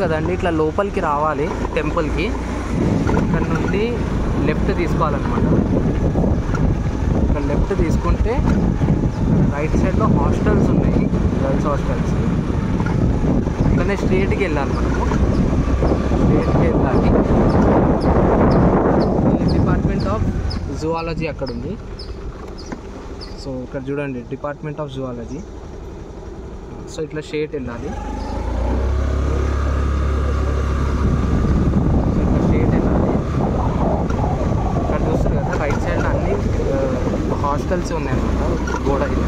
కదండి ఇట్లా లోపలికి రావాలి టెంపుల్కి ఇక్కడ నుండి లెఫ్ట్ తీసుకోవాలన్నమాట ఇక్కడ లెఫ్ట్ తీసుకుంటే రైట్ సైడ్లో హాస్టల్స్ ఉన్నాయి గర్ల్స్ హాస్టల్స్ ఇట్లనే స్ట్రేట్కి వెళ్ళాలి మనము స్ట్రేట్కి వెళ్ళాలి ఈ డిపార్ట్మెంట్ ఆఫ్ జువాలజీ అక్కడ ఉంది సో ఇక్కడ చూడండి డిపార్ట్మెంట్ ఆఫ్ జువాలజీ సో ఇట్లా స్ట్రేట్ వెళ్ళాలి సో ఇట్లా స్ట్రేట్ వెళ్ళాలి ఇక్కడ చూస్తారు కదా రైట్ సైడ్ అన్ని హాస్టల్స్ ఉన్నాయన్నమాట గోడ ఇది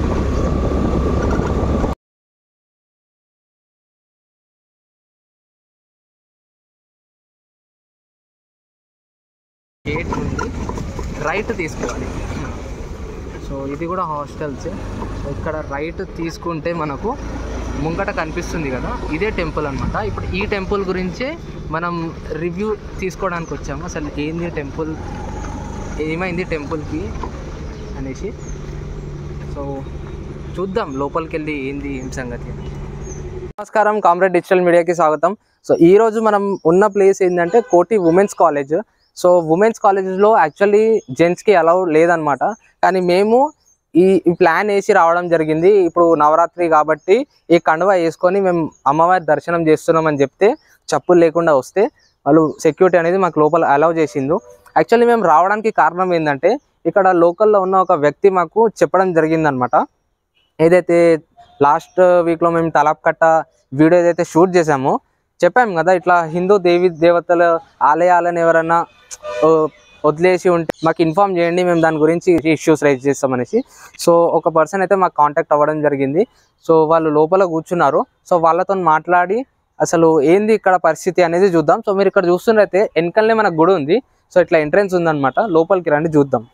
గేట్ నుండి రైట్ తీసుకోవాలి సో ఇది కూడా హాస్టల్స్ సో ఇక్కడ రైట్ తీసుకుంటే మనకు ముంగట కనిపిస్తుంది కదా ఇదే టెంపుల్ అనమాట ఇప్పుడు ఈ టెంపుల్ గురించే మనం రివ్యూ తీసుకోవడానికి వచ్చాము అసలు ఏంది టెంపుల్ ఏమైంది టెంపుల్కి అనేసి సో చూద్దాం లోపలికి వెళ్ళి ఏంది ఏం సంగతి అని. నమస్కారం కామ్రేడ్ డిజిటల్ మీడియాకి స్వాగతం సో ఈ రోజు మనం ఉన్న ప్లేస్ ఏంటంటే Koti women's college so women's కాలేజెస్లో యాక్చువల్లీ జెంట్స్కి అలౌ లేదనమాట కానీ మేము ఈ ఈ ప్లాన్ వేసి రావడం జరిగింది ఇప్పుడు నవరాత్రి కాబట్టి ఈ కండువ వేసుకొని మేము అమ్మవారి దర్శనం చేస్తున్నామని చెప్తే చెప్పులు లేకుండా వస్తే వాళ్ళు సెక్యూరిటీ అనేది మాకు లోపల అలౌ చేసిండు యాక్చువల్లీ మేము రావడానికి కారణం ఏంటంటే ఇక్కడ లోకల్లో ఉన్న ఒక వ్యక్తి మాకు చెప్పడం జరిగిందనమాట ఏదైతే లాస్ట్ వీక్లో మేము తలాప్ కట్ట వీడియో ఏదైతే షూట్ చేసామో చెప్పాం కదా ఇట్లా హిందూ దేవి దేవతల ఆలయాలను ఎవరైనా ఆ, వదిలేసి ఉంటే మాకు ఇన్ఫామ్ చేయండి మేము దాని గురించి ఇష్యూస్ రైజ్ చేస్తామనేసి సో ఒక పర్సన్ అయితే మాకు కాంటాక్ట్ అవ్వడం జరిగింది సో వాళ్ళు లోపల కూర్చున్నారు సో వాళ్ళతో మాట్లాడి అసలు ఏంది ఇక్కడ పరిస్థితి అనేది చూద్దాం సో మీరు ఇక్కడ చూస్తున్నట్టయితే వెనకల్నే మనకు గుడి ఉంది సో ఇట్లా ఎంట్రెన్స్ ఉందన్నమాట లోపలికి రండి చూద్దాం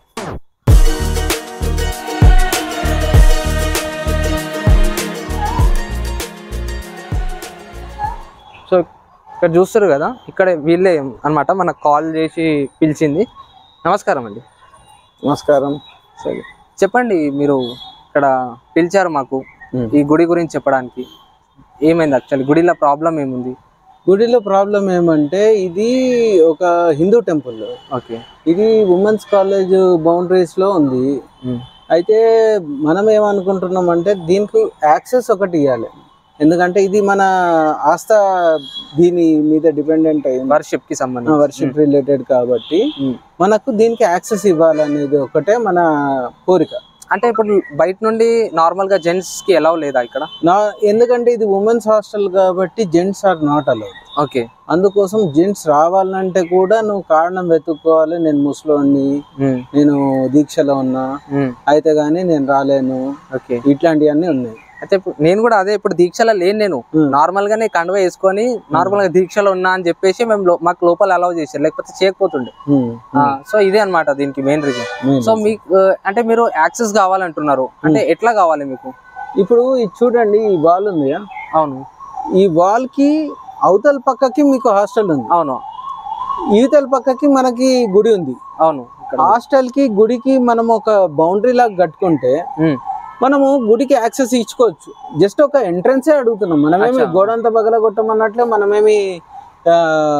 సో ఇక్కడ చూస్తారు కదా ఇక్కడ వీళ్ళే అన్నమాట మనకు కాల్ చేసి పిలిచింది నమస్కారం అండి నమస్కారం సరే చెప్పండి మీరు ఇక్కడ పిలిచారు మాకు ఈ గుడి గురించి చెప్పడానికి ఏమైంది యాక్చువల్లీ గుడిలో ప్రాబ్లం ఏముంది గుడిలో ప్రాబ్లం ఏమంటే ఇది ఒక హిందూ టెంపుల్ ఓకే ఇది ఉమెన్స్ కాలేజ్ బౌండరీస్ లో ఉంది అయితే మనం ఏమనుకుంటున్నాం అంటే దీనికి యాక్సెస్ ఒకటి ఇవ్వాలి ఎందుకంటే ఇది మన ఆస్థ దీని మీద డిపెండెంట్ అయింది వర్షిప్ కి సంబంధించి వర్షిప్ రిలేటెడ్ కాబట్టి మ్మ్. మనకు దీనికి యాక్సెస్ ఇవ్వాలనేది ఒకటే మన కోరిక అంటే ఇప్పుడు బయట నుండి నార్మల్ గా జెంట్స్ కి ఎలా లేదా ఇక్కడ నా ఎందుకంటే ఇది ఉమెన్స్ హాస్టల్ కాబట్టి gents are not allowed okay అందుకోసం జెంట్స్ రావాలంటే కూడా నువ్వు కారణం వెతుక్కోవాలి నేను ముసలోని నేను దీక్షలో ఉన్నా అయితే గానీ నేను రాలేను ఓకే ఇట్లాంటివన్నీ ఉన్నాయి అయితే ఇప్పుడు నేను కూడా అదే ఇప్పుడు దీక్షలో లేను నేను Hmm. నార్మల్ గానే కండువ వేసుకొని నార్మల్ గా దీక్షలో ఉన్నా అని చెప్పేసి మేము లో- మాకు లోపల అలౌ చేశారు లేకపోతే చేయకపోతుండే ఉమ్, సో ఇదే అన్నమాట దీనికి main reason main so reason. మీకు ఆ, అంటే మీరు యాక్సెస్ కావాలంటున్నారు అంటే ఎట్లా కావాలి మీకు ఇప్పుడు ఇది చూడండి ఈ వాల్ ఉంది అవును ఈ వాల్ కి అవతల పక్కకి మీకు హాస్టల్ ఉంది అవును ఈతల పక్కకి మనకి గుడి ఉంది అవును ఇక్కడ హాస్టల్ కి గుడికి మనం ఒక బౌండరీ లాగా కట్టుకుంటే ఉమ్, మనము గుడికి యాక్సెస్ ఇచ్చుకోవచ్చు జస్ట్ ఒక ఎంట్రన్సే అడుగుతున్నాం మనమేమి అచ్చా. గోడంతా పగల కొట్టమన్నట్లే మనమేమి ఆ,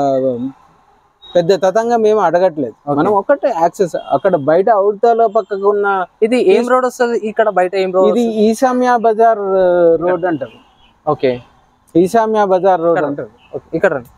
పెద్ద తతంగా మేము అడగట్లేదు Okay. మనం ఒకటే యాక్సెస్ అక్కడ బయట అవతల పక్కకు ఉన్న ఇది ఏం రోడ్ వస్తుంది ఇక్కడ బయట ఏం రోడ్ ఇది ఈశామ్య బజార్ రోడ్ అంటారు ఓకే ఈశామ్య బజార్ రోడ్ ఇక్కడ. అంటారు ఓకే, ఇక్కడ రండి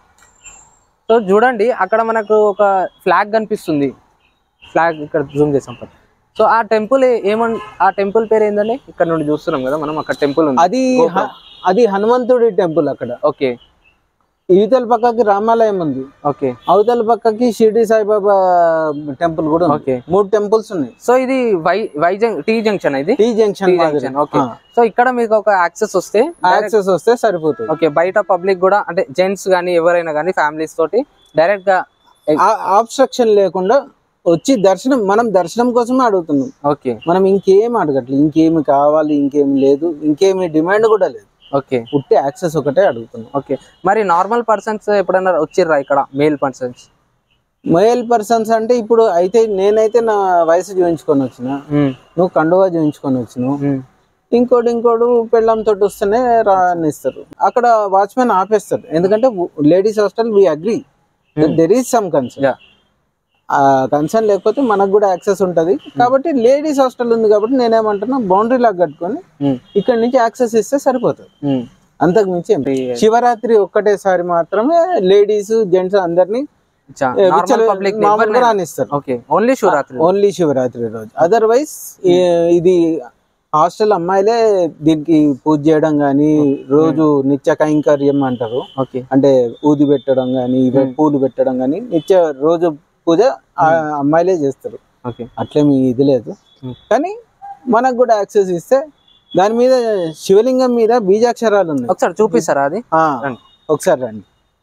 సో చూడండి అక్కడ మనకు ఒక ఫ్లాగ్ కనిపిస్తుంది ఫ్లాగ్ ఇక్కడ జూమ్ చేసాం పట్టు. సో ఆ టెంపుల్ ఏమన్ ఆ టెంపుల్ పేరు ఏందండి ఇక్కడ నుండి చూస్తున్నాం కదా మనం అక్కడ టెంపుల్ ఉంది అది గోపురం. హ- అది హనుమంతుడి టెంపుల్ అక్కడ ఓకే ఈతల పక్కకి రామాలయం ఉంది ఓకే అవతల పక్కకి షిరిడి సాయిబాబా టెంపుల్ కూడా ఉంది ఓకే మూడు టెంపుల్స్ ఉన్నాయి సో ఇది వై వైజంగ్ టీ జంక్షన్ ఇది T junction T junction okay so ఇక్కడ మీకు ఒక యాక్సెస్ వస్తే యాక్సెస్ వస్తే సరిపోతుంది ఓకే బయట పబ్లిక్ కూడా అంటే జెంట్స్ కానీ ఎవరైనా కానీ ఫ్యామిలీస్ తోటి డైరెక్ట్ గా ఆబ్స్ట్రక్షన్ లేకుండా వచ్చి దర్శనం మనం దర్శనం కోసమే అడుగుతున్నాం ఓకే మనం ఇంకేం అడగట్లేదు ఇంకేమి కావాలి ఇంకేమి లేదు ఇంకేమి డిమాండ్ కూడా లేదు ఓకే ఉట్టి యాక్సెస్ ఒకటే అడుగుతున్నాం ఓకే మరి నార్మల్ పర్సన్స్ ఎప్పుడైనా వచ్చిర్రా ఇక్కడ మేల్ పర్సన్స్ మేల్ పర్సన్స్ అంటే ఇప్పుడు అయితే నేనైతే నా వయసు చూపించుకొని వచ్చిన నువ్వు కండువా చూపించుకొని వచ్చినావు ఇంకోటి ఇంకోడు పెళ్ళంతో వస్తేనే రానిస్తారు అక్కడ వాచ్మెన్ ఆపేస్తారు ఎందుకంటే ladies hostel we agree there is some concern yeah ఆ కన్సర్న్ లేకపోతే మనకు కూడా యాక్సెస్ ఉంటది కాబట్టి లేడీస్ హాస్టల్ ఉంది కాబట్టి నేనేమంటున్నా బౌండరీ లాగా కట్టుకొని ఇక్కడ నుంచి యాక్సెస్ ఇస్తే సరిపోతుంది అంతకు మించి ఏం లేదు. శివరాత్రి ఒక్కటేసారి మాత్రమే లేడీస్ జెంట్స్ అందరినీ నార్మల్ పబ్లిక్ మామూలుగా రానిస్తారు okay only Shivratri only Shivratri రోజు అదర్వైజ్ ఇది హాస్టల్ అమ్మాయిలే దీనికి పూజ చేయడం కానీ రోజు నిత్య కైంకర్యం అంటారు ఓకే అంటే ఊది పెట్టడం కానీ పూలు పెట్టడం కానీ నిత్య రోజు పూజ ఆ అమ్మాయిలే చేస్తారు ఓకే అట్లేమి ఇది లేదు Hmm. కానీ మనకు కూడా యాక్సెస్ ఇస్తే దాని మీద శివలింగం మీద బీజాక్షరాలు ఉన్నాయి ఒకసారి చూపిస్తారా అది ఆ, రండి. ఒకసారి రండి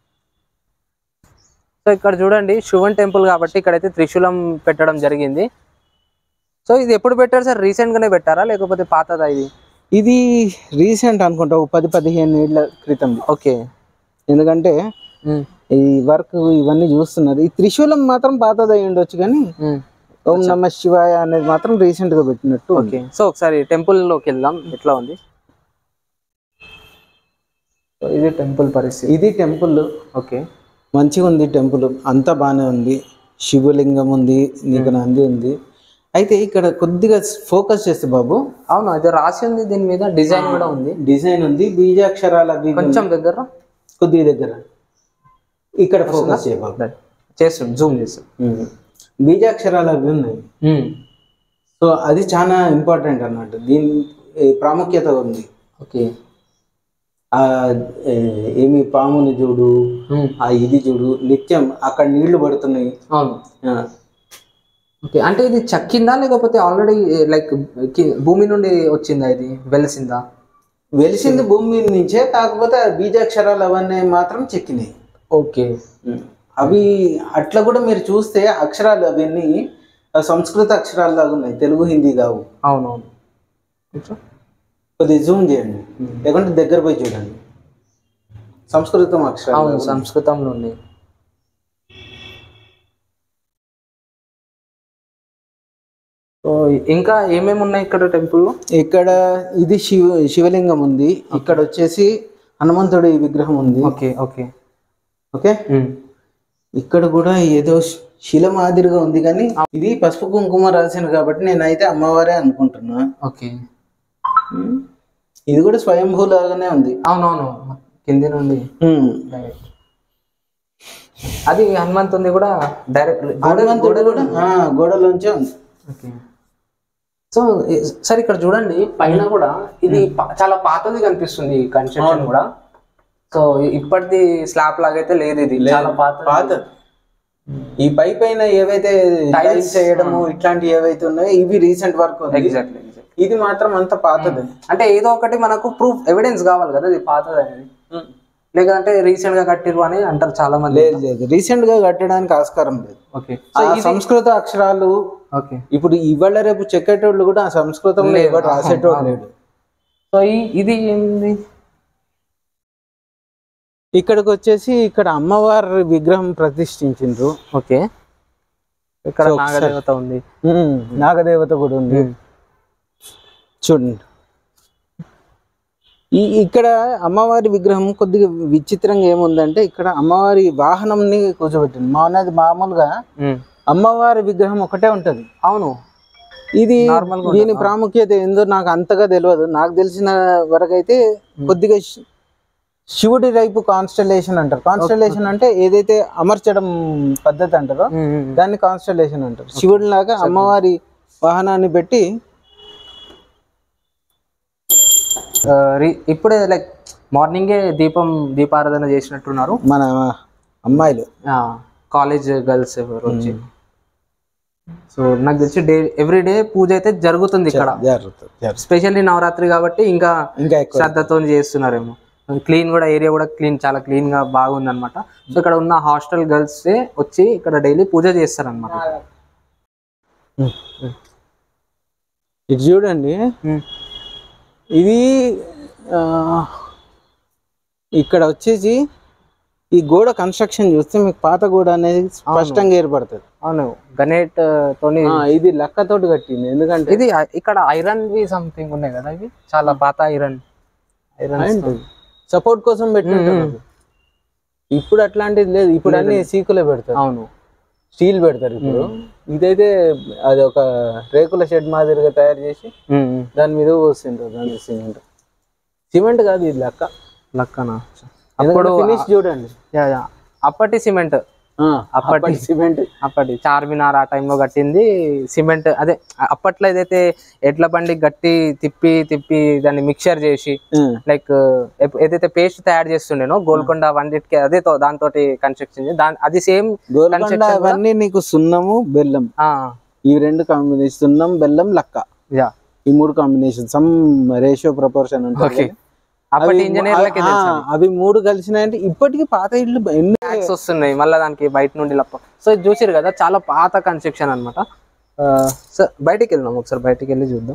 సో ఇక్కడ చూడండి శివన్ టెంపుల్ కాబట్టి ఇక్కడైతే త్రిశూలం పెట్టడం జరిగింది సో ఇది ఎప్పుడు పెట్టారు సార్ రీసెంట్ గానే పెట్టారా లేకపోతే పాతదా ఇది ఇది రీసెంట్ అనుకుంటా ఒక పది పదిహేను ఏళ్ళ క్రితం ఓకే ఎందుకంటే ఈ వర్క్ ఇవన్నీ చూస్తున్నారు ఈ త్రిశూలం మాత్రం పాతదై ఉండొచ్చు కానీ ఓం నమ శివాయ అనేది మాత్రం రీసెంట్ గా పెట్టినట్టు ఉంది. ఓకే సో ఒకసారి టెంపుల్ లోకి వెళ్దాం ఎట్లా ఉంది సో ఇది టెంపుల్ పరిస్థితి ఇది టెంపుల్ ఓకే మంచిగా ఉంది టెంపుల్ అంతా బాగానే ఉంది శివలింగం ఉంది నీకు నంది ఉంది అయితే ఇక్కడ కొద్దిగా ఫోకస్ చేస్తే బాబు అవును అది రాసి ఉంది దీని మీద డిజైన్ కూడా ఉంది డిజైన్ ఉంది బీజాక్షరాలు అవి ఇవి కొంచెం దగ్గర కొద్దిగా దగ్గర ఇక్కడ ఫోకస్ చేయ బాబు చేస్తుంది జూమ్ చేస్తుంది ఉమ్. బీజాక్షరాలు అవి ఉన్నాయి సో అది చాలా ఇంపార్టెంట్ అన్నట్టు దీని ఏ, ప్రాముఖ్యత ఉంది ఓకే ఆ ఏ, ఏమి పాముని చూడు ఆ ఇది చూడు నిత్యం అక్కడ నీళ్లు పడుతున్నాయి అవును ఆ, ఓకే అంటే ఇది చక్కిందా లేకపోతే ఆల్రెడీ లైక్ భూమి నుండి వచ్చిందా ఇది వెలిసిందా వెలిసింది భూమి మీద నుంచే కాకపోతే ఆ బీజాక్షరాలు అవన్నీ మాత్రం చెక్కినాయి ఓకే అవి అట్లా కూడా మీరు చూస్తే అక్షరాలు అవన్నీ ఆ సంస్కృత అక్షరాలు లాగా ఉన్నాయి తెలుగు హిందీ కావు అవునవును కొద్దిగా జూమ్ చేయండి లేకుంటే దగ్గర పోయి చూడండి సంస్కృతం అక్షరాలు అవును సంస్కృతంలో ఉంది సో ఇంకా ఏమేమి ఉన్నాయి ఇక్కడ టెంపుల్లో ఇక్కడ ఇది శివ శివలింగం ఉంది ఇక్కడ వచ్చేసి హనుమంతుడి విగ్రహం ఉంది ఓకే ఓకే ఓకే ఇక్కడ కూడా ఏదో శి- శిల మాదిరిగా ఉంది కానీ ఇది పసుపు కుంకుమ రాసిన కాబట్టి నేనైతే అమ్మవారే అనుకుంటున్నా ఓకే ఉమ్. ఇది కూడా స్వయంభూ లాగానే ఉంది అవునవును కింది నుండి ఉమ్. డైరెక్ట్ అది హనుమంతుంది కూడా డైరెక్ట్ హనుమంతుడు కూడా ఆ, గోడలోంచే ఉంది ఓకే సో ఈ- సార్ ఇక్కడ చూడండి పైన కూడా ఇది పా- చాలా పాతది కనిపిస్తుంది కన్స్ట్రక్షన్ కూడా సో ఇప్పటిది స్లాబ్ లాగైతే లేదు ఇది చాలా పాత పాత ఈ పై పైన ఏవైతే టైల్స్ చేయడము ఇట్లాంటివి ఏవైతే ఉన్నాయో ఇవి రీసెంట్ వర్క్ ఉంది ఎగ్జాక్ట్లీ ఇది మాత్రం అంత పాతది అంటే ఏదో ఒకటి మనకు ప్రూఫ్ ఎవిడెన్స్ కావాలి కదా ఇది పాతది అనేది లేదంటే రీసెంట్ గా కట్టిరు అని అంటారు చాలా మంది లేదు లేదు రీసెంట్ గా కట్టడానికి ఆస్కారం లేదు ఓకే ఆ సంస్కృత అక్షరాలు ఓకే ఇప్పుడు ఇవాళ రేపు చెక్కేటోళ్ళు కూడా ఆ సంస్కృతంలో ఎవరు రాసేటోడు లేడు సో ఈ- ఇది ఏంది ఇక్కడికి వచ్చేసి ఇక్కడ అమ్మవారి విగ్రహం ప్రతిష్ఠించిండ్రు ఓకే ఇక్కడ నాగదేవత ఉంది ఉమ్, నాగదేవత కూడా ఉంది చూడండి ఈ ఇక్కడ అమ్మవారి విగ్రహం కొద్దిగా విచిత్రంగా ఏముందంటే ఇక్కడ అమ్మవారి వాహనంని కూర్చోబెట్టింది మానది మామూలుగా ఉమ్. అమ్మవారి విగ్రహం ఒకటే ఉంటది అవును ఇది Normal గా దీని ప్రాముఖ్యత ఏందో నాకు అంతగా తెలియదు నాకు తెలిసిన వరకు అయితే కొద్దిగా శి- శివుడి వైపు కాన్స్టలేషన్ అంటారు కాన్స్టలేషన్ అంటే ఏదైతే అమర్చడం పద్ధతి అంటారో ఉమ్, ఉమ్. దాన్ని కాన్స్టలేషన్ అంటారు శివుడి లాగా అమ్మవారి వాహనాన్ని పెట్టి ఆ, రి- ఇప్పుడే లైక్ మార్నింగే దీపం దీపారాధన చేసినట్టున్నారు మన అమ్మాయిలు కాలేజ్ గర్ల్స్ ఎవరు వచ్చి సో నాకు తెలిసి డే ఎవ్రీ డే పూజ అయితే జరుగుతుంది ఇక్కడ జాగ్రత్త జాగ్రత్త. స్పెషల్లీ నవరాత్రి కాబట్టి ఇంకా ఇంకా ఎక్కువ శ్రద్ధతో చేస్తున్నారేమో క్లీన్ కూడా ఏరియా కూడా క్లీన్ చాలా క్లీన్ గా బాగుంది అనమాట సో ఇక్కడ ఉన్న హాస్టల్ గర్ల్స్ వచ్చి ఇక్కడ డైలీ పూజ చేస్తారనమాట ఇటు చూడండి ఇది ఆ, ఇక్కడ వచ్చేసి ఈ గోడ కన్స్ట్రక్షన్ చూస్తే మీకు పాత గోడ అనేది స్పష్టంగా ఏర్పడుతుంది అవును గణేట్ తోని ఆ, ఇది లక్కతోటి కట్టింది ఎందుకంటే ఇది ఇక్కడ ఐరన్ వి సంథింగ్ ఉన్నాయి కదా ఇవి చాలా పాత ఐరన్ ఐరన్ సపోర్ట్ కోసం పెట్టింటారు అది. ఇప్పుడు అట్లాంటిది లేదు ఇప్పుడు అన్ని సీకులే పెడతారు అవును స్టీల్ పెడతారు ఇప్పుడు ఇదైతే అది ఒక రేకుల షెడ్ మాదిరిగా తయారు చేసి ఉమ్, ఉమ్. దాని మీద పోస్తుంటారు దాని సిమెంట్ సిమెంట్ కాదు ఇది లక్క లక్కనా అప్పుడు ఫినిష్ చూడండి యా, యా. అప్పటి సిమెంట్ ఆ, అప్పటి- అప్పటి సిమెంట్ అప్పటి చార్మినార్ ఆ టైంలో కట్టింది సిమెంట్ అదే అప్పట్లో ఏదైతే ఎడ్ల బండి గట్టి తిప్పి తిప్పి దాన్ని మిక్చర్ చేసి లైక్ ఏదైతే పేస్ట్ తయారు చేస్తుండేనో గోల్కొండ వండిటికి అదే తో- దాంతో కన్స్ట్రక్షన్ దాని అది సేమ్ గోల్కొండ అవన్నీ నీకు సున్నము బెల్లం ఈ రెండు కాంబినేషన్ సున్నం బెల్లం లక్క యా ఈ మూడు combination some ratio proportion okay ఉంటుంది అప్పటి ఇంజనీర్లకి ఆ, అవి మూడు కలిసినాయంటే ఇప్పటికీ పాత ఇళ్ళు ఎన్ని ట్యాక్స్ వస్తున్నాయి మళ్ళీ దానికి బయట నుండి లప్ప సో ఇది చూసారు కదా చాలా పాత కన్స్ట్రక్షన్ అనమాట సో బయటికి వెళ్దాం ఒకసారి బయటికి వెళ్ళి చూద్దాం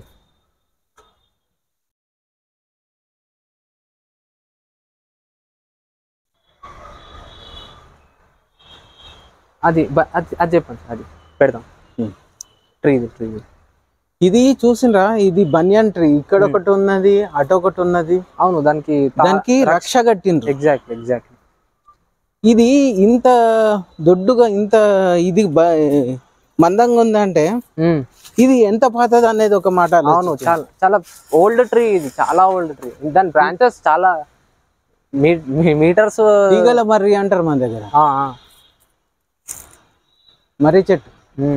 అది బ- అది అది చెప్పండి అది పెడదాం Hmm. ట్రీ ఇది ట్రీ ఇది చూసిండ్రా ఇది బనియన్ ట్రీ ఇక్కడ ఒకటి ఉన్నది అటు ఒకటి ఉన్నది అవును దానికి దానికి రక్ష కట్టిండ్రు ఎగ్జాక్ట్లీ ఎగ్జాక్ట్లీ ఇది ఇంత దొడ్డుగా ఇంత ఇది బ- మందంగా ఉందంటే ఇది ఎంత పాతది అనేది ఒక మాట అవును ఆలోచించు. చాలా చాలా ఓల్డ్ ట్రీ ఇది చాలా ఓల్డ్ ట్రీ దాని బ్రాంచెస్ చాలా మీటర్స్ తీగల మర్రి అంటారు మన దగ్గర మర్రి చెట్టు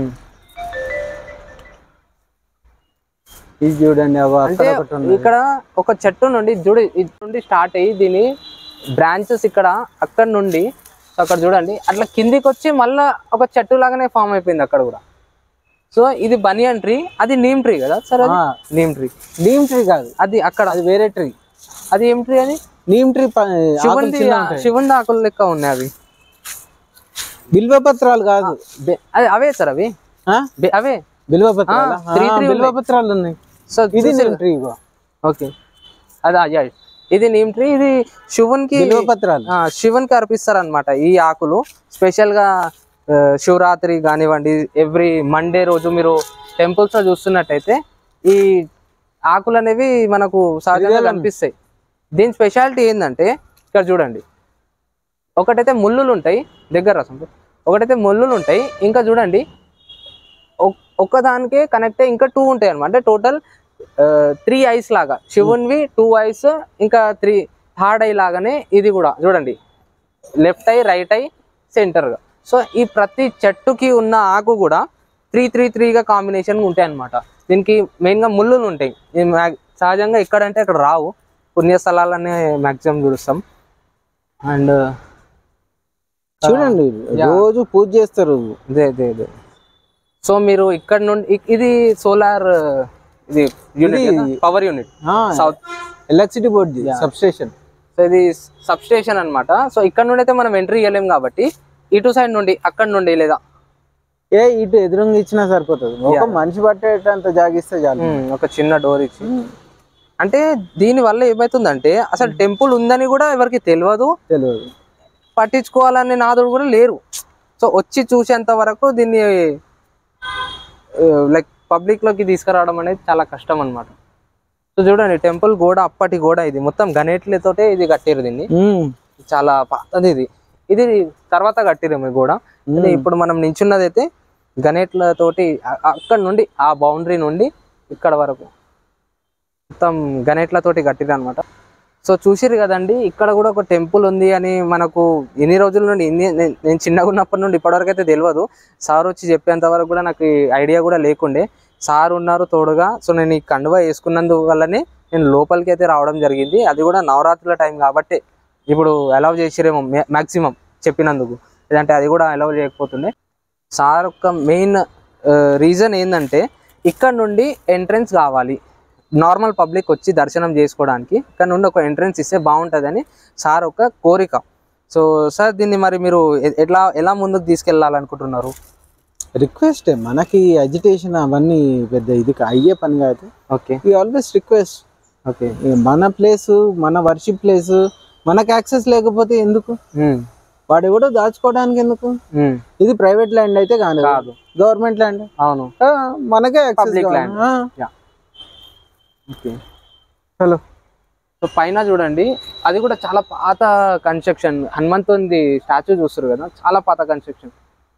ఇది చూడండి అవ్వ అంటే అక్కడ ఒకటి ఉంది ఇక్కడ ఒక చెట్టు నుండి చూడు ఇది నుండి స్టార్ట్ అయ్యి దీని బ్రాంచెస్ ఇక్కడ అక్కడ నుండి సో అక్కడ చూడండి అట్లా కిందికి వచ్చి మళ్ళా ఒక చెట్టు లాగానే ఫామ్ అయిపోయింది అక్కడ కూడా సో ఇది బనియన్ ట్రీ అది నీమ్ ట్రీ కదా సార్ అది ఆ, నీమ్ ట్రీ నీమ్ ట్రీ కాదు అది అక్కడ అది వేరే ట్రీ అది ఏం ట్రీ అది నీమ్ ట్రీ ప- ఆకులు శివుంది చిన్నగా ఉంటాయి. శివుంది ఆకులు లెక్క ఉన్నాయి అవి బిల్వపత్రాలు కాదు బె- అది అవే సార్ అవి ఆ? బె- అవే బిల్వపత్రాలు ఆ, three, three బిల్వపత్రాలు ఉన్నాయి సో ఇది నీమ్ ట్రీ ఇగో. ఓకే అది అయ్యా ఇది నీమ్ ట్రీ ఇది శివునికి బిల్వపత్రాలు ఆ, శివునికి అర్పిస్తారు అనమాట ఈ ఆకులు స్పెషల్ గా ఆ, శివరాత్రి కానివ్వండి ఎవ్రీ మండే రోజు మీరు టెంపుల్స్ లో చూస్తున్నట్టయితే ఈ ఆకులు అనేవి మనకు సహజంగా కనిపిస్తాయి దీని స్పెషాలిటీ ఏంటంటే ఇక్కడ చూడండి ఒకటైతే ముళ్ళులు ఉంటాయి దగ్గర రసం ఒకటైతే ముళ్ళులు ఉంటాయి ఇంకా చూడండి ఒక్- ఒక్కదానికే కనెక్ట్ ఇంకా టూ ఉంటాయి అనమాట అంటే టోటల్ త్రీ ఐస్ లాగా శివునివి టూ ఐస్ ఇంకా త్రీ థర్డ్ ఐ లాగానే ఇది కూడా చూడండి లెఫ్ట్ ఐ రైట్ ఐ సెంటర్గా సో ఈ ప్రతి చెట్టుకి ఉన్న ఆకు కూడా త్రీ త్రీ త్రీగా కాంబినేషన్ ఉంటాయి అనమాట దీనికి మెయిన్గా ముళ్ళులు ఉంటాయి ఇది మ్యాగ్- సహజంగా ఎక్కడంటే అక్కడ రావు పుణ్యస్థలాలనే మ్యాక్సిమం చూస్తాం అండ్ చూడండి రోజు పూజ చేస్తారు ఇదే ఇదే ఇదే సో మీరు ఇక్కడ నుండి ఇ- ఇది సోలార్ ఇది unit power unit south electricity board substation so ఇది సబ్ స్టేషన్ అనమాట సో ఇక్కడ నుండి అయితే మనం ఎంట్రీ ఇవ్వలేం కాబట్టి ఇటు సైడ్ నుండి అక్కడ నుండి లేదా ఏ ఇటు ఎదురుగా ఇచ్చినా సరిపోతుంది ఒక మనిషి పట్టేటంత జాగిస్తే చాలు ఉమ్, ఒక చిన్న డోర్ ఇచ్చి అంటే దీని వల్ల ఏమవుతుందంటే అసలు టెంపుల్ ఉందని కూడా ఎవరికి తెలియదు తెలియదు పట్టించుకోవాలనే నాదుడు కూడా లేరు సో వచ్చి చూసేంత వరకు దీన్ని లైక్ పబ్లిక్ లోకి తీసుకురావడం అనేది చాలా కష్టం అన్నమాట సో చూడండి టెంపుల్ గోడ అప్పటి గోడ ఇది మొత్తం గణేట్లతోటే ఇది కట్టారు దీన్ని ఉమ్. చాలా పాతది ఇది ఇది తర్వాత కట్టిరేమో ఈ గోడ కానీ ఇప్పుడు మనం నించున్నది అయితే గణేట్లతోటి అ- అక్కడ నుండి ఆ బౌండరీ నుండి ఇక్కడ వరకు మొత్తం గణేట్లతోటి కట్టిరు అనమాట సో చూసిరు కదండి ఇక్కడ కూడా ఒక టెంపుల్ ఉంది అని మనకు ఎన్ని రోజుల నుండి ఎన్ని నేను- నేను చిన్నగా ఉన్నప్పటి నుండి ఇప్పటివరకు అయితే తెలియదు సార్ వచ్చి చెప్పేంత వరకు కూడా నాకు ఐడియా కూడా లేకుండే సార్ ఉన్నారు తోడుగా సో నేను ఈ కండువా వేసుకున్నందు వల్లనే నేను లోపలికి అయితే రావడం జరిగింది అది కూడా నవరాత్రుల టైం కాబట్టి ఇప్పుడు అలౌ చేసిరేమో మ్యాక్సిమం చెప్పినందుకు లేదంటే అది కూడా అలౌ చేయకపోతుండే సార్ యొక్క మెయిన్ రీజన్ ఏంటంటే ఇక్కడ నుండి ఎంట్రన్స్ కావాలి నార్మల్ పబ్లిక్ వచ్చి దర్శనం చేసుకోవడానికి ఇక్కడ నుండి ఒక ఎంట్రన్స్ ఇస్తే బాగుంటుందని సార్ ఒక కోరిక సో సార్ దీన్ని మరి మీరు ఎ- ఎట్లా ఎలా ముందుకు తీసుకెళ్ళాలనుకుంటున్నారు రిక్వెస్ట్ మనకి అజిటేషన్ అవన్నీ పెద్ద ఇది కా- అయ్యే పని కాదు ఓకే ఈ ఆల్వేస్ రిక్వెస్ట్ ఓకే మన ప్లేస్ మన వర్షిప్ ప్లేస్ మనకు యాక్సెస్ లేకపోతే ఎందుకు వాడు ఎవడో దాచుకోవడానికి ఎందుకు ఉమ్, ఇది ప్రైవేట్ ల్యాండ్ అయితే కాదు కాదు గవర్నమెంట్ ల్యాండ్ అవును మనకే access Public కావాలి. land. ఆ, యా ఓకే హలో సో పైన చూడండి అది కూడా చాలా పాత కన్స్ట్రక్షన్ హనుమంతుంది స్టాచ్యూ చూస్తారు కదా చాలా పాత కన్స్ట్రక్షన్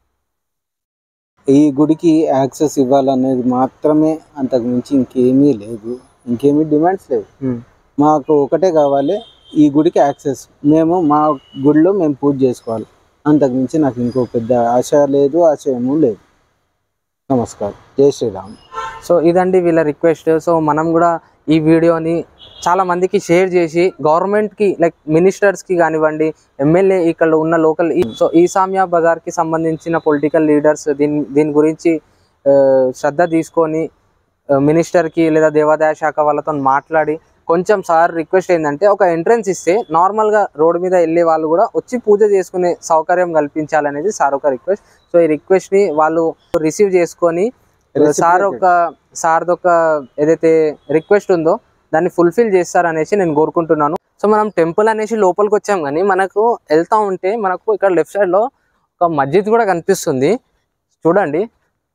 ఈ గుడికి యాక్సెస్ ఇవ్వాలనేది మాత్రమే అంతకు మించి ఇంకేమీ లేదు ఇంకేమీ డిమాండ్స్ లేవు మాకు ఒకటే కావాలి ఈ గుడికి యాక్సెస్ మేము మా గుడిలో మేము పూజ చేసుకోవాలి అంతకు మించి నాకు ఇంకో పెద్ద ఆశ లేదు ఆశయము లేదు నమస్కారం జై శ్రీరామ్ సో ఇదండి వీళ్ళ రిక్వెస్ట్ సో మనం కూడా ఈ వీడియోని చాలా మందికి షేర్ చేసి గవర్నమెంట్కి లైక్ మినిస్టర్స్కి కానివ్వండి ఎమ్మెల్యే ఇక్కడ ఉన్న లోకల్ సో ఈసామ్య బజార్కి సంబంధించిన పొలిటికల్ లీడర్స్ దీని దీని గురించి ఆ, శ్రద్ధ తీసుకొని ఆ, మినిస్టర్కి లేదా దేవాదాయ శాఖ వాళ్ళతో మాట్లాడి కొంచెం సార్ రిక్వెస్ట్ ఏంటంటే ఒక ఎంట్రన్స్ ఇస్తే నార్మల్గా రోడ్డు మీద వెళ్ళే వాళ్ళు కూడా వచ్చి పూజ చేసుకునే సౌకర్యం కల్పించాలనేది సార్ ఒక రిక్వెస్ట్ సో ఈ రిక్వెస్ట్ని వాళ్ళు రిసీవ్ చేసుకొని సార్ ఒక సార్ ఒక ఏదైతే రిక్వెస్ట్ ఉందో దాన్ని ఫుల్ఫిల్ చేస్తారనేసి నేను కోరుకుంటున్నాను సో మనం టెంపుల్ అనేసి లోపలికి వచ్చాం కానీ మనకు వెళ్తా ఉంటే మనకు ఇక్కడ లెఫ్ట్ సైడ్ లో ఒక మస్జిద్ కూడా కనిపిస్తుంది చూడండి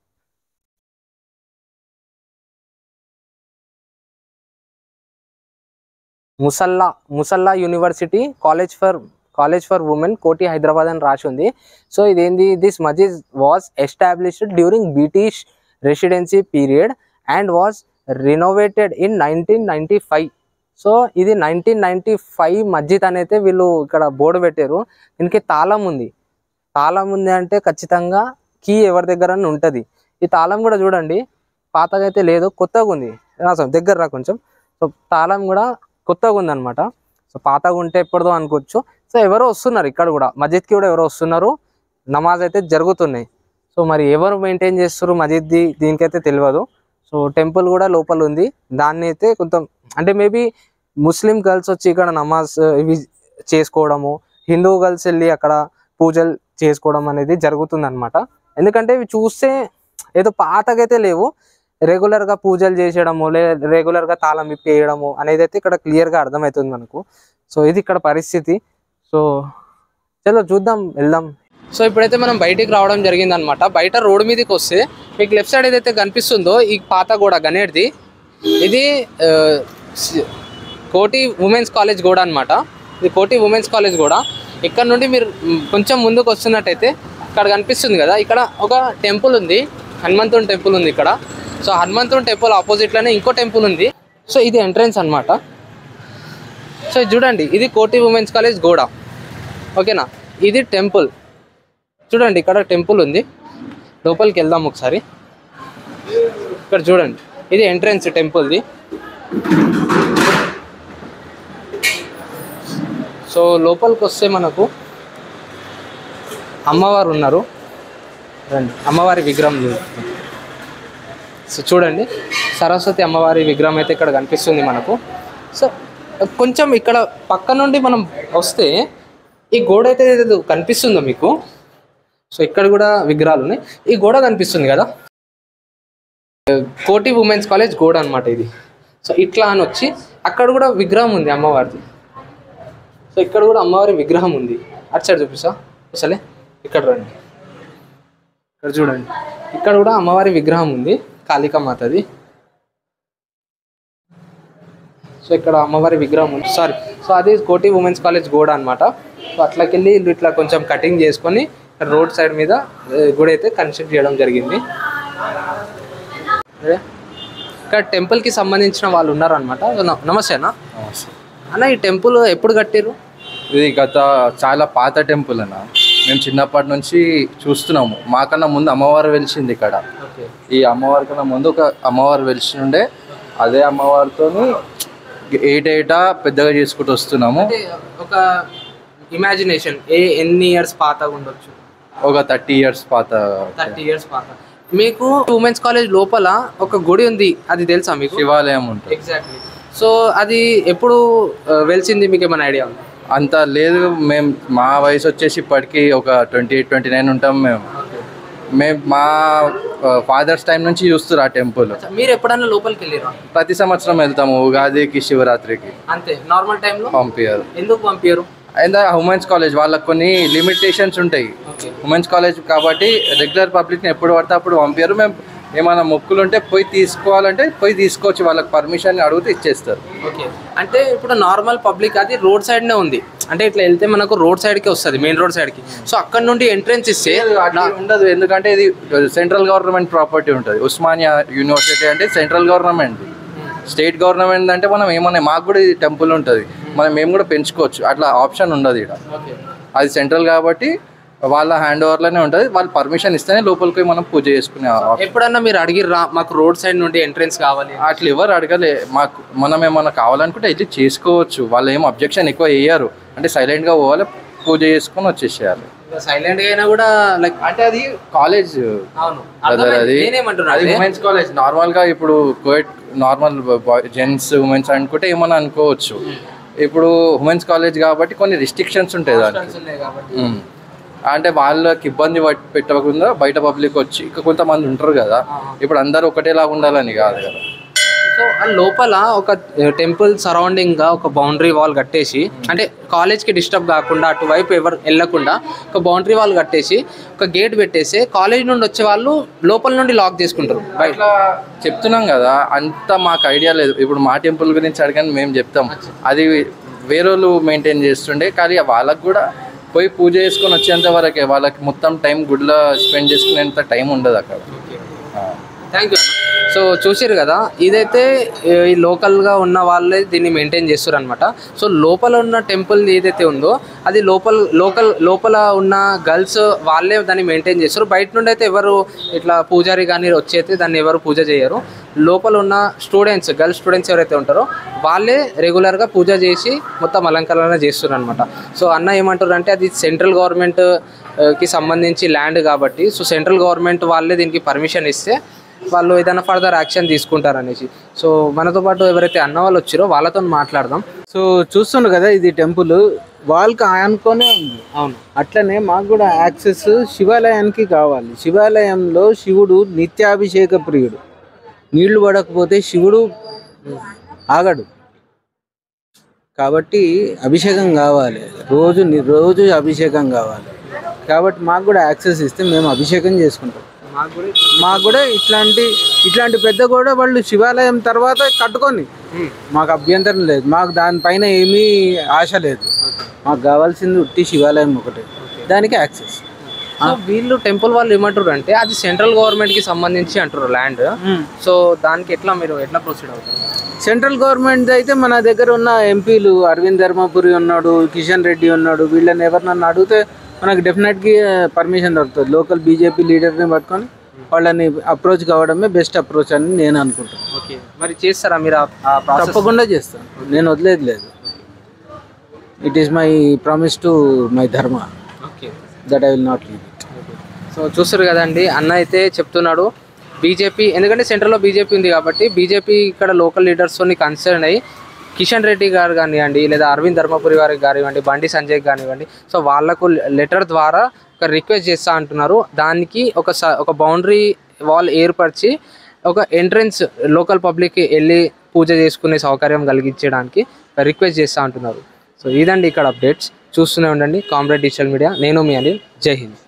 ముసల్లా ముసల్లా university college for college for women Koti Hyderabad అని రాసి ఉంది సో ఇదేంది this masjid was established during British residency period and was renovated in nineteen ninety five so ఇది నైన్టీన్ నైన్టీ ఫైవ్ మస్జిద్ అనేది వీళ్ళు ఇక్కడ బోర్డు పెట్టారు దీనికి తాళం ఉంది తాళం ఉంది అంటే ఖచ్చితంగా కీ ఎవరి దగ్గర ఉంటుంది ఈ తాళం కూడా చూడండి పాతగా అయితే లేదు కొత్తగా ఉంది రాసాం దగ్గర రా కొంచెం సో తాళం కూడా కొత్తగా ఉందన్నమాట సో పాతగా ఉంటే ఎప్పటిదో అనుకోవచ్చు సో ఎవరో వస్తున్నారు ఇక్కడ కూడా మస్జిద్కి కూడా ఎవరో వస్తున్నారు నమాజ్ అయితే జరుగుతున్నాయి సో మరి ఎవరు మెయింటైన్ చేస్తారు మస్జిద్ది దీనికైతే తెలియదు సో టెంపుల్ కూడా లోపల ఉంది దాన్ని అయితే కొంచెం అంటే మేబీ ముస్లిం గర్ల్స్ వచ్చి ఇక్కడ నమాజ్ ఇవి చేసుకోవడము హిందూ గర్ల్స్ వెళ్ళి అక్కడ పూజలు చేసుకోవడం అనేది జరుగుతుంది అనమాట ఎందుకంటే ఇవి చూస్తే ఏదో పాతగైతే లేవు రెగ్యులర్గా పూజలు చేసేయడము లే రెగ్యులర్గా తాళం విప్పేయడము అనేది అయితే ఇక్కడ క్లియర్గా అర్థమవుతుంది మనకు సో ఇది ఇక్కడ పరిస్థితి సో చలో చూద్దాం వెళ్దాం సో ఇప్పుడైతే మనం బయటికి రావడం జరిగింది అనమాట బయట రోడ్డు మీదకి వస్తే మీకు లెఫ్ట్ సైడ్ ఏదైతే కనిపిస్తుందో ఈ పాత గోడ గనేటిది ఇది ఆ, సి- కోటి ఉమెన్స్ కాలేజ్ గోడ అనమాట ఇది కోటి ఉమెన్స్ కాలేజ్ కూడా ఇక్కడ నుండి మీరు మ్, కొంచెం ముందుకు వస్తున్నట్టయితే ఇక్కడ కనిపిస్తుంది కదా ఇక్కడ ఒక టెంపుల్ ఉంది హనుమంతుని టెంపుల్ ఉంది ఇక్కడ సో హనుమంతుని టెంపుల్ ఆపోజిట్లోనే ఇంకో టెంపుల్ ఉంది సో ఇది ఎంట్రన్స్ అన్నమాట సో ఇది చూడండి ఇది కోటి ఉమెన్స్ కాలేజ్ గోడ ఓకేనా ఇది టెంపుల్ చూడండి ఇక్కడ టెంపుల్ ఉంది లోపలికి వెళ్దాం ఒకసారి ఇక్కడ చూడండి ఇది ఎంట్రన్స్ టెంపుల్ది సో లోపలికి వస్తే మనకు అమ్మవారు ఉన్నారు రండి అమ్మవారి విగ్రహం చూపిస్తాం. సో చూడండి సరస్వతి అమ్మవారి విగ్రహం అయితే ఇక్కడ కనిపిస్తుంది మనకు సో కొంచెం ఇక్కడ పక్క నుండి మనం వస్తే ఈ గోడ అయితే ఏదో కనిపిస్తుందో మీకు సో ఇక్కడ కూడా విగ్రహాలు ఉన్నాయి ఈ గోడ కనిపిస్తుంది కదా కోటి ఉమెన్స్ కాలేజ్ గోడ అన్నమాట ఇది సో ఇట్లా అని వచ్చి అక్కడ కూడా విగ్రహం ఉంది అమ్మవారిది సో ఇక్కడ కూడా అమ్మవారి విగ్రహం ఉంది అటు సైడ్ చూపిస్తా అసలే ఇక్కడ రండి ఇక్కడ చూడండి ఇక్కడ కూడా అమ్మవారి విగ్రహం ఉంది కాళికామాతది సో ఇక్కడ అమ్మవారి విగ్రహం ఉంది సారీ సో అది కోటి ఉమెన్స్ కాలేజ్ గోడ అనమాట సో అట్లకెళ్ళి వీళ్ళు ఇట్లా కొంచెం కటింగ్ చేసుకొని రోడ్ సైడ్ మీద ఆ, గుడి అయితే కన్స్ట్రక్ట్ చేయడం జరిగింది అదే. ఇక్కడ టెంపుల్కి సంబంధించిన వాళ్ళు ఉన్నారనమాట న- నమస్తే అన్న అన్న ఈ టెంపుల్ ఎప్పుడు కట్టిర్రు ఇది గత చాలా పాత టెంపుల్ అన్న మేము చిన్నప్పటి నుంచి చూస్తున్నాము మాకన్నా ముందు అమ్మవారు వెలిసింది ఇక్కడ ఓకే ఈ అమ్మవారి కన్నా ముందు ఒక అమ్మవారు వెలిసి ఉండే అదే అమ్మవారితోని ఏటా ఏటా పెద్దగా చేసుకుంటూ వస్తున్నాము అంటే ఒక ఇమాజినేషన్ ఏ ఎన్ని ఇయర్స్ పాతగా ఉండొచ్చు ఒక థర్టీ ఇయర్స్ పాత థర్టీ ఇయర్స్ పాత మీకు ఉమెన్స్ కాలేజ్ లోపల ఒక గుడి ఉంది అది తెలుసా మీకు శివాలయం ఉంటుంది ఎగ్జాక్ట్లీ సో అది ఎప్పుడు ఆ, వెలిసింది మీకు ఏమైనా ఐడియా ఉందా అంత లేదు మేము మా వయసు వచ్చేసి ఇప్పటికి ఒక ట్వంటీ ఎయిట్ ట్వంటీ నైన్ ఉంటాం మేము మేము మా ఫాదర్స్ టైం నుంచి చూస్తారు ఆ టెంపుల్ అచ్చా, మీరు ఎప్పుడన్నా లోపలికి వెళ్ళిరా ప్రతి సంవత్సరం వెళ్తాము ఉగాదికి శివరాత్రికి అంతే నార్మల్ టైంలో పంపించారు ఎందుకు పంపారు అండ్ ఉమెన్స్ కాలేజ్ వాళ్ళకి కొన్ని లిమిటేషన్స్ ఉంటాయి ఓకే ఉమెన్స్ కాలేజ్ కాబట్టి రెగ్యులర్ పబ్లిక్ని ఎప్పుడు పడితే అప్పుడు పంపారు మేము ఏమైనా మొక్కులు ఉంటే పోయి తీసుకోవాలంటే పోయి తీసుకోవచ్చు వాళ్ళకి పర్మిషన్ అడిగితే ఇచ్చేస్తారు ఓకే అంటే ఇప్పుడు నార్మల్ పబ్లిక్ అది రోడ్ సైడ్నే ఉంది అంటే ఇట్లా వెళ్తే మనకు రోడ్ సైడ్కి వస్తుంది మెయిన్ రోడ్ సైడ్కి సో అక్కడ నుండి ఎంట్రెన్స్ ఇస్తే అట్లా ఉండదు ఎందుకంటే ఇది సెంట్రల్ గవర్నమెంట్ ప్రాపర్టీ ఉంటుంది ఉస్మానియా యూనివర్సిటీ అంటే సెంట్రల్ గవర్నమెంట్ స్టేట్ గవర్నమెంట్ అంటే మనం ఏమన్నా మాకు కూడా ఇది టెంపుల్ ఉంటుంది మనం మేము కూడా పెంచుకోవచ్చు అట్లా ఆప్షన్ ఉండదు ఇక్కడ ఓకే అది సెంట్రల్ కాబట్టి వాళ్ళ హ్యాండ్ ఓవర్లోనే ఉంటుంది వాళ్ళు పర్మిషన్ ఇస్తేనే లోపలికి పోయి మనం పూజ చేసుకునే option. ఎప్పుడన్నా మీరు అడిగిర్రా మాకు రోడ్ సైడ్ నుండి ఎంట్రెన్స్ కావాలి అట్లా ఎవరు అడగలే మాకు మనం ఏమన్నా కావాలనుకుంటే అయితే చేసుకోవచ్చు వాళ్ళు ఏం అబ్జెక్షన్ ఎక్కువ వేయరు అంటే సైలెంట్గా పోవాలి పూజ చేసుకొని వచ్చేసేయాలి సైలెంట్ గా అయినా కూడా లైక్ అంటే అది కాలేజ్ అవును బ్రదర్ అర్థమైంది. అది నేనేమంటున్నా అది అంటే, ఉమెన్స్ కాలేజ్ నార్మల్ గా ఇప్పుడు కోయట్ నార్మల్ జెంట్స్ ఉమెన్స్ అనుకుంటే ఏమన్నా అనుకోవచ్చు ఇప్పుడు ఉమెన్స్ కాలేజ్ కాబట్టి కొన్ని రిస్ట్రిక్షన్స్ ఉంటాయి దానికి options ఉన్నాయి కాబట్టి ఉమ్. అంటే వాళ్ళకి ఇబ్బంది పట్- పెట్టకుండా బయట పబ్లిక్ వచ్చి ఇక కొంతమంది ఉంటారు కదా ఇప్పుడు అందరూ ఒకటేలాగా ఉండాలని కాదు కదా సో ఆ లోపల ఒక టెంపుల్ సరౌండింగ్ గా ఒక బౌండరీ వాల్ కట్టేసి అంటే కాలేజ్ కి డిస్టర్బ్ కాకుండా అటువైపు ఎవరు వెళ్ళకుండా ఒక బౌండరీ వాల్ కట్టేసి ఒక గేట్ పెట్టేసి కాలేజ్ నుండి వచ్చే వాళ్ళు లోపల నుండి లాక్ చేసుకుంటారు బయట ఇట్లా చెప్తున్నాం కదా అంత మాకు ఐడియా లేదు ఇప్పుడు మా టెంపుల్ గురించి అడగని మేము చెప్తాం అది వేరే వాళ్ళు మెయింటైన్ చేస్తుండే కానీ వాళ్ళకి కూడా పోయి పూజ చేసుకొని వచ్చేంత వరకే వాళ్ళకి మొత్తం టైం గుడిలో స్పెండ్ చేసుకునేంత టైం ఉండదు అక్కడ ఆ. థ్యాంక్ యూ సో చూసారు కదా ఇదైతే ఏ, ఈ లోకల్గా ఉన్న వాళ్ళే దీన్ని మెయింటైన్ చేస్తారు అనమాట సో లోపల ఉన్న టెంపుల్ ఏదైతే ఉందో అది లోపల లోకల్ లోపల ఉన్న గర్ల్స్ వాళ్ళే దాన్ని మెయింటైన్ చేస్తారు బయట నుండి అయితే ఎవరు ఇట్లా పూజారి కానీ వచ్చి అయితే దాన్ని ఎవరు పూజ చేయరు లోపల ఉన్న స్టూడెంట్స్ గర్ల్స్ స్టూడెంట్స్ ఎవరైతే ఉంటారో వాళ్ళే రెగ్యులర్గా పూజ చేసి మొత్తం అలంకరణ చేస్తారు అనమాట సో అన్న ఏమంటారు అంటే అది సెంట్రల్ గవర్నమెంట్ కి సంబంధించి ల్యాండ్ కాబట్టి సో సెంట్రల్ గవర్నమెంట్ వాళ్ళే దీనికి పర్మిషన్ ఇస్తే వాళ్ళు ఏదైనా ఫర్దర్ యాక్షన్ తీసుకుంటారు అనేసి సో మనతో పాటు ఎవరైతే అన్న వాళ్ళు వచ్చారో వాళ్ళతో మాట్లాడదాం సో చూస్తుండ్రు కదా ఇది టెంపుల్ వాళ్ళకి ఆనుకొనే ఉంది అవును అట్లనే మాకు కూడా యాక్సెస్ శివాలయానికి కావాలి శివాలయంలో శివుడు నిత్యాభిషేక ప్రియుడు నీళ్లు పడకపోతే శివుడు ఆగడు కాబట్టి అభిషేకం కావాలి రోజు ని- రోజు అభిషేకం కావాలి కాబట్టి మాకు కూడా యాక్సెస్ ఇస్తే మేము అభిషేకం చేసుకుంటాం మాకు కూడా మాకు కూడా ఇట్లాంటి ఇట్లాంటి పెద్ద కూడా వాళ్ళు శివాలయం తర్వాత కట్టుకొని మాకు అభ్యంతరం లేదు మాకు దానిపైన ఏమీ ఆశ లేదు మాకు కావాల్సింది ఉట్టి శివాలయం ఒకటే దానికి యాక్సెస్ సో వీళ్ళు టెంపుల్ వాళ్ళు ఏమంటారు అంటే అది సెంట్రల్ గవర్నమెంట్ కి సంబంధించి అంటారు ల్యాండ్ సో దానికి ఎట్లా మీరు ఎట్లా ప్రొసీడ్ అవుతారు సెంట్రల్ గవర్నమెంట్ అయితే మన దగ్గర ఉన్న ఎంపీలు అరవింద్ ధర్మపురి ఉన్నాడు కిషన్ రెడ్డి ఉన్నాడు వీళ్ళని ఎవరినన్నా అడిగితే మనకు డెఫినెట్గా పర్మిషన్ దొరుకుతుంది లోకల్ బీజేపీ లీడర్ని పట్టుకొని వాళ్ళని అప్రోచ్ కావడమే బెస్ట్ అప్రోచ్ అని నేను అనుకుంటాను ఓకే మరి చేస్తారా మీరు ఆ- ఆ ప్రాసెస్ తప్పకుండా చేస్తాను నేను వదిలేదు లేదు it is my promise to my dharma okay that I will not leave it so చూస్తారు కదండి అన్న అయితే చెప్తున్నాడు బీజేపీ ఎందుకంటే సెంట్రల్లో బీజేపీ ఉంది కాబట్టి బీజేపీ ఇక్కడ లోకల్ లీడర్స్తో కన్సర్న్ అయ్యి కిషన్ రెడ్డి గారు కానివ్వండి లేదా అరవింద్ ధర్మపురి గారికి కానివ్వండి బండి సంజయ్ కానివ్వండి సో వాళ్ళకు లెటర్ ద్వారా ఒక రిక్వెస్ట్ చేస్తా అంటున్నారు దానికి ఒక స ఒక బౌండరీ వాల్ ఏర్పరిచి ఒక ఎంట్రన్స్ లోకల్ పబ్లిక్కి వెళ్ళి పూజ చేసుకునే సౌకర్యం కలిగించడానికి రిక్వెస్ట్ చేస్తా అంటున్నారు సో ఇదండి ఇక్కడ అప్డేట్స్ చూస్తూనే ఉండండి కామ్రేడ్ డిజిటల్ మీడియా నేను మీ అనిల్ జై హింద్